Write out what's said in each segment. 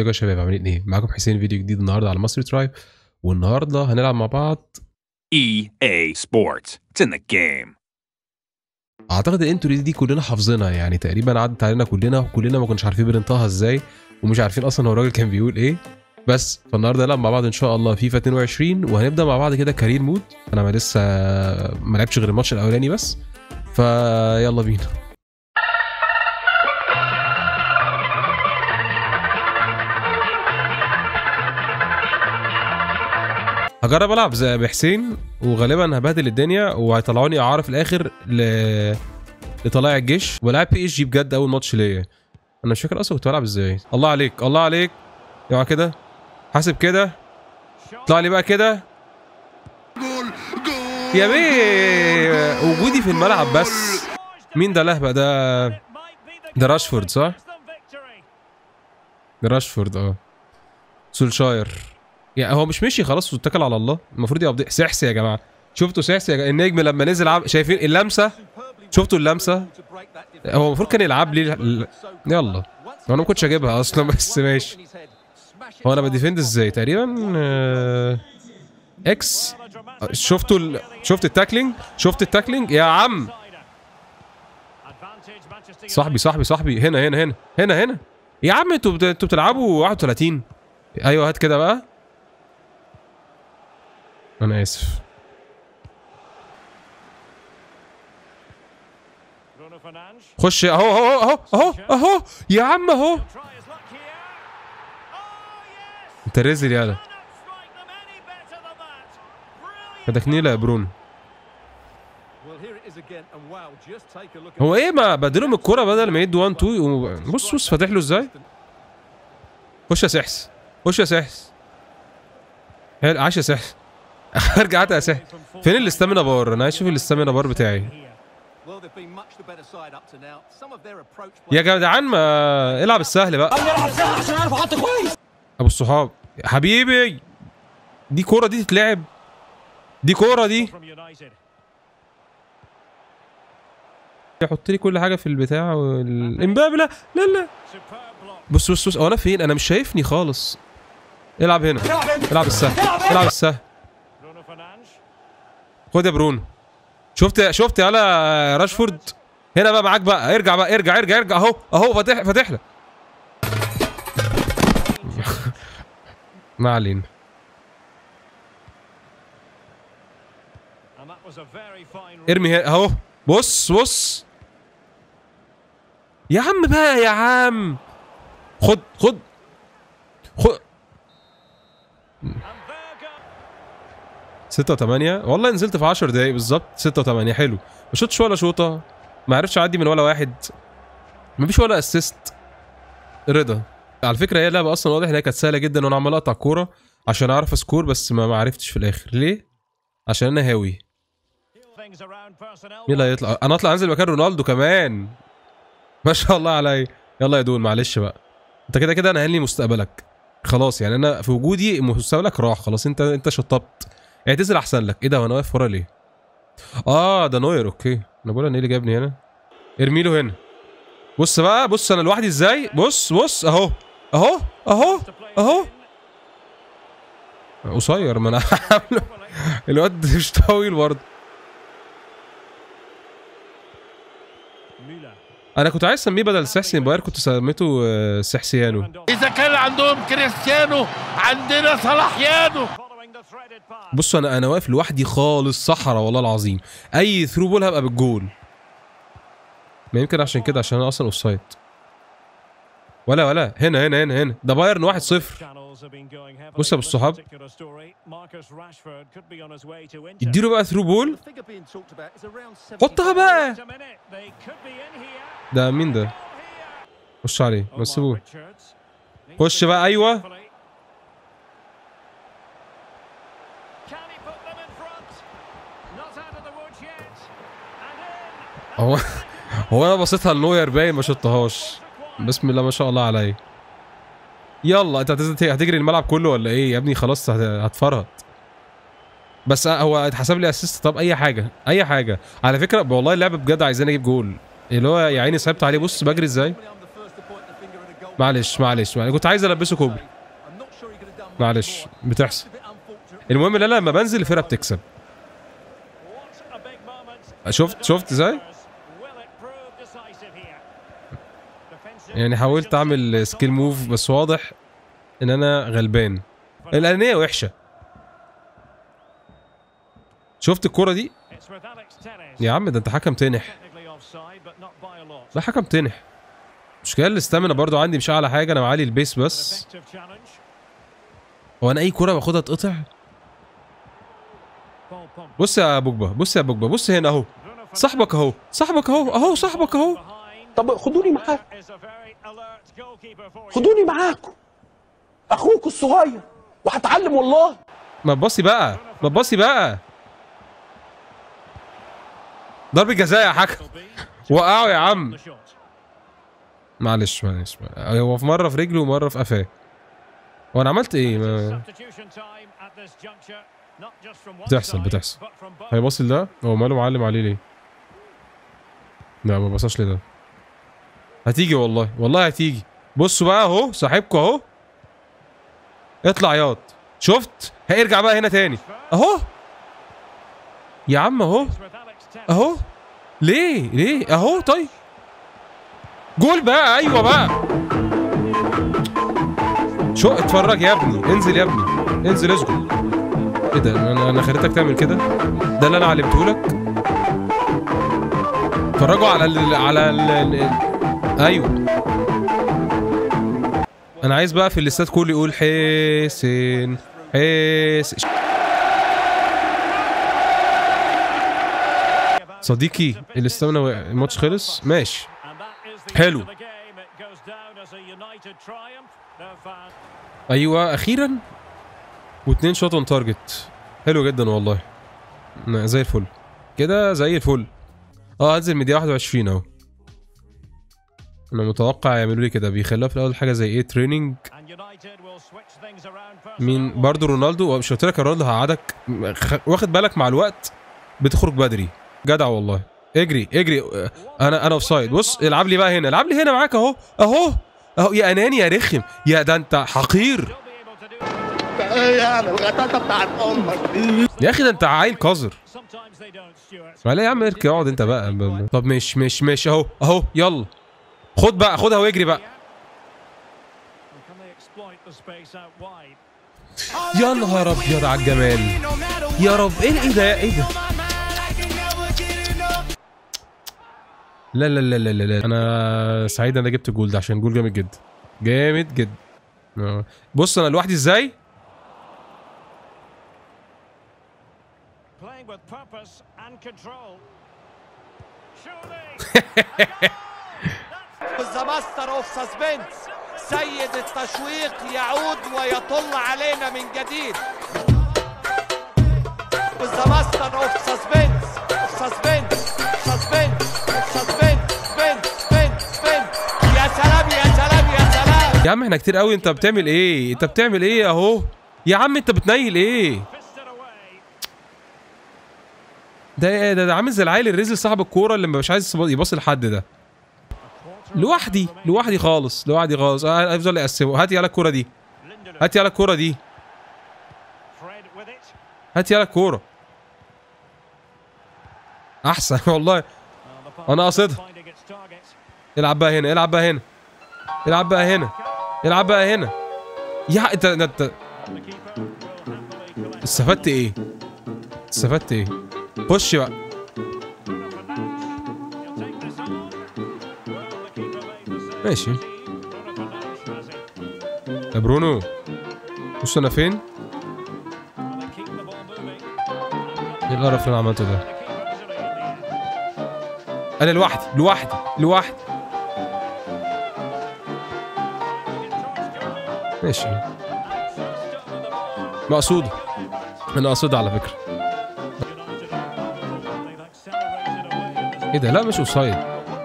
ازيكم يا شباب عاملين ايه؟ معاكم حسين فيديو جديد النهارده على مصر ترايب والنهارده هنلعب مع بعض EA Sports. It's in the game. اعتقد الانترو دي, دي كلنا حافظينها يعني تقريبا عدت علينا كلنا وكلنا ما كناش عارفين بننطقها ازاي ومش عارفين اصلا هو الراجل كان بيقول ايه بس فالنهارده نلعب مع بعض ان شاء الله فيفا 22 وهنبدا مع بعض كده كارير مود انا ما لسه ما لعبتش غير الماتش الاولاني بس فيلا بينا هجرب العب زي بحسين وغالبا هبهدل الدنيا وهيطلعوني اعاره في الاخر ل لطلائع الجيش ولعب بي اس جي بجد اول ماتش ليا انا مش فاكر اصلا كنت بلعب ازاي الله عليك الله عليك اوعى كده حاسب كده اطلع لي بقى كده يا بيه وجودي في الملعب بس مين ده لهبه ده ده راشفورد صح؟ ده راشفورد اه سولشاير يعني هو مش مشي خلاص واتكل على الله المفروض يبقى سحس يا جماعه شفتوا سحس يا جماعة. النجم لما نزل عم... شايفين اللمسه شفتوا اللمسه هو المفروض كان يلعب لي ال- يلا هو انا ما كنتش اجيبها اصلا بس ماشي هو انا بديفند ازاي تقريبا آه، اكس شفتوا ال... شفت التاكلينج شفت التاكلينج يا عم صاحبي صاحبي صاحبي هنا هنا هنا هنا هنا يا عم انتوا بت- انتوا بتلعبوا 31 ايوه هات كده بقى انا اسف خش اهو اهو اهو اهو اهو يا عم اهو انت رزل يالا كنيلة يا برونو هو ايه ما بدلهم الكرة بدل ما يدوا 1 2 بص بص فاتح له ازاي خش يا سحس خش يا سحس حلو عاش يا سحس ارجع هات يا سحس فين الاستامينا بار انا عايز اشوف الاستامينا بار بتاعي يا جدعان ما العب السهل بقى ابو الصحاب حبيبي دي كوره دي تتلعب دي كوره دي يحط لي كل حاجه في البتاع وال... امبابي لا لا لا بص بص بص هو انا فين انا مش شايفني خالص العب هنا العب السهل العب السهل خد يا برونو شفت شفت يالا راشفورد هنا بقى معاك بقى ارجع بقى ارجع ارجع ارجع اهو اهو فاتح فاتح لك ما علينا ارمي هنا اهو بص بص يا عم بقى يا عم خد خد خد ستة وثمانية والله نزلت في 10 دقايق بالظبط ستة وثمانية حلو ما شوتش ولا شوطة ما عرفتش اعدي من ولا واحد مفيش ولا اسيست رضا على فكرة هي اللعبة اصلا واضح ان هي كانت سهلة جدا وانا عمال اقطع كورة عشان اعرف اسكور بس ما ما عرفتش في الاخر ليه؟ عشان انا هاوي مين اللي هيطلع؟ انا اطلع انزل مكان رونالدو كمان ما شاء الله عليا يلا يا دول معلش بقى انت كده كده انا هنلي مستقبلك خلاص يعني انا في وجودي مستقبلك راح خلاص انت انت شطبت اعتزل احسن لك ايه ده وانا واقف ورا ليه اه ده نوير اوكي انا بقول انا ايه اللي جابني هنا ارمي له هنا بص بقى بص انا لوحدي ازاي بص بص اهو اهو اهو اهو قصير ما انا عامله الواد مش طويل برضه انا كنت عايز اسميه بدل سحسي باير كنت سميته آه، سحسيانو إذا كان عندهم كريستيانو عندنا صلاحيانو بصوا انا انا واقف لوحدي خالص صحراء والله العظيم اي ثرو بول هبقى بالجول ما يمكن عشان كده عشان انا اصلا اوف سايد ولا ولا هنا هنا هنا هنا ده بايرن 1 0 بص يا ابو الصحاب يديله بقى ثرو بول حطها بقى ده مين ده خش عليه ما تسيبوه خش بقى ايوه هو هو انا بصيتها لنوير باين ما شطهاش بسم الله ما شاء الله عليا يلا انت هتز- هتجري الملعب كله ولا ايه يا ابني خلاص هت- هتفرهد بس هو اتحسب لي اسيست طب اي حاجه اي حاجه على فكره والله اللعبه بجد عايزاني اجيب جول اللي هو يا عيني صعبت عليه بص بجري ازاي معلش معلش معلش كنت عايز البسه كوبري معلش بتحصل المهم ان انا لما بنزل الفرقه بتكسب What a big moment. شفت شفت ازاي Will it prove decisive here? Defensive يعني حاولت اعمل سكيل موف بس واضح ان انا غلبان الانانيه وحشه شفت الكرة دي It's with Alex Telles. يا عم ده انت حكم تنح Technically offside, but not by a lot. ده حكم تنح مشكلة الاستامينا برضو عندي مش اعلى حاجة انا معالي البيس بس Effective challenge. هو انا اي كرة باخدها تقطع Paul Pogba. بص يا بوجبا بص يا بوجبا بص هنا اهو Bruno صاحبك اهو صاحبك اهو اهو صاحبك اهو behind. طب خدوني معاك Is a very alert goalkeeper for you. خدوني معاكم اخوك الصغير وهتعلم والله ما تبصي بقى ما تبصي بقى ضربة جزاء يا حكم وقعوا يا عم The shot. معلش معلش هو في مرة في رجله ومرة في قفاه هو انا عملت ايه ما... Substitution time at this juncture. Not just from one بتحصل side, بتحصل but from both. هيبص لده هو ماله معلم عليه ليه لا ما بصاش لده هتيجي والله والله هتيجي بصوا بقى اهو صاحبكم اهو اطلع ياض شفت هيرجع بقى هنا تاني اهو يا عم اهو With Alex Telles. اهو ليه ليه اهو طيب جول بقى ايوه بقى شو اتفرج يا ابني انزل يا ابني انزل اسجد ايه ده انا انا خليتك تعمل كده ده اللي انا علمته لك اتفرجوا على ال على ال ال ايوه انا عايز بقى في الاستاد كله يقول حسين حسين صديقي الاستامينا وقع الماتش خلص ماشي And that is the حلو. end of the game. It goes down as a united triumph. No fans. ايوه اخيرا واتنين شوت اون تارجت حلو جدا والله م- زي الفل كده زي الفل اه هنزل ميديا 21 اهو انا متوقع يعملوا لي كده بيخلوها في الاول حاجه زي ايه تريننج And United will switch things around مين personnel-wise. برضو رونالدو مش قلت لك يا رونالدو هقعدك خ- واخد بالك مع الوقت بتخرج بدري جدع والله اجري اجري انا انا اوف سايد بص العب لي بقى هنا العب لي هنا معاك اهو اهو اهو يا اناني يا رخم يا ده انت حقير They'll be able to do ايه يعني الغطاسه بتاعت امك دي يا اخي ده انت عيل قذر Sometimes they don't, Stuart. ما لا يا عم اركي اقعد انت بقى ب- ب- طب مش مش مش اهو اهو يلا خد بقى خدها واجري بقى And can they exploit the space out wide? يا نهار ابيض على الجمال يا رب ايه ايه ده ايه ده لا لا لا لا لا لا انا سعيد انا جبت الجول ده عشان جول جامد جدا جامد جدا آه. بص انا لوحدي ازاي Playing with purpose and control. Surely. ذا ماستر اوف سسبنس سيد التشويق يعود ويطل علينا من جديد ذا ماستر اوف سسبنس سسبنس سسبنس سسبنس سسبنس سسبنس سسبنس يا سلام يا سلام يا سلام يا عم احنا كتير قوي انت بتعمل ايه انت بتعمل ايه اهو يا عم انت بتنيل ايه Fisted away. ده ايه ده, ده عامل زي العيل الرزل صاحب الكوره اللي مش عايز يباصي لحد ده لوحدي لوحدي خالص لوحدي خالص آه، هيفضل يقسمه هات يالا الكوره دي Lindelof. هات يالا الكوره دي Fred with it. هات يالا الكوره احسن والله Now the pass انا قصدها finding its target. العب بقى هنا العب بقى هنا العب بقى هنا العب بقى هنا يا انت انت And the keeper will happily collect. استفدت ايه استفدت ايه خش بقى Bruno Fernandes. He'll take this on. Well, the keeper made the save. ماشي Bruno Fernandes has it. يا برونو بص انا فين And they keep the ball moving. ايه القرف اللي انا عملته ده The keeper easily in the end. انا لوحدي لوحدي لوحدي ماشي مقصود انا قصود على فكره ايه ده لا مش اوفسايد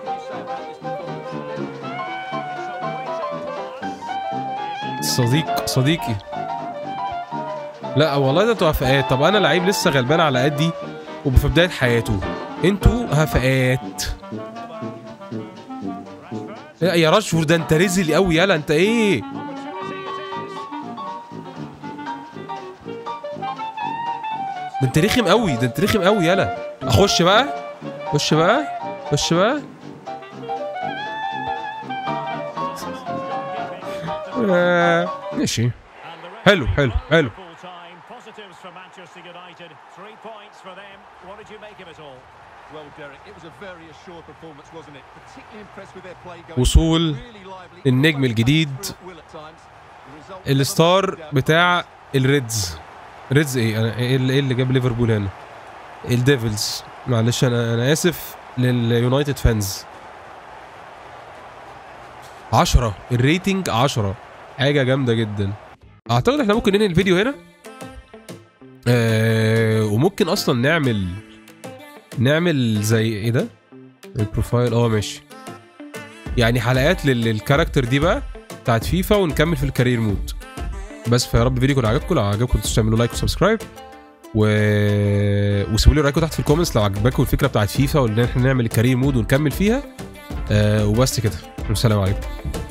صديق صديقي لا والله ده انتوا هفقات طب انا لعيب لسه غلبان على قدي وفي بدايه حياته انتوا هفقات يا يا راشفورد ده انت رزل قوي يلا انت ايه ده انت رخم قوي ده انت رخم قوي يلا اخش بقى خش بقى خش بقى آه، ماشي حلو حلو حلو Positives for Manchester United. Three points for them. What did you make of it all? Well, Derek, it was a very assured performance, wasn't it? Particularly impressed with their play going وصول really lively. النجم الجديد Will at times. The result الستار بتاع الريدز ريدز ايه انا ايه اللي, إيه اللي جاب ليفربول هنا الديفلز معلش انا انا اسف لليونايتد فانز 10 الريتنج 10 حاجه جامده جدا اعتقد احنا ممكن ننهي الفيديو هنا آه وممكن اصلا نعمل نعمل زي ايه ده البروفايل اه ماشي يعني حلقات لل- للكاركتر دي بقى بتاعت فيفا ونكمل في الكارير مود بس فيا رب الفيديو يكون عجبكم لو عجبكم تنسوا تعملوا لايك وسبسكرايب و... وسيبوا لي رايكم تحت في الكومنتس لو عجبكم الفكره بتاعت فيفا وان احنا نعمل الكارير مود ونكمل فيها آه وبس كده والسلام عليكم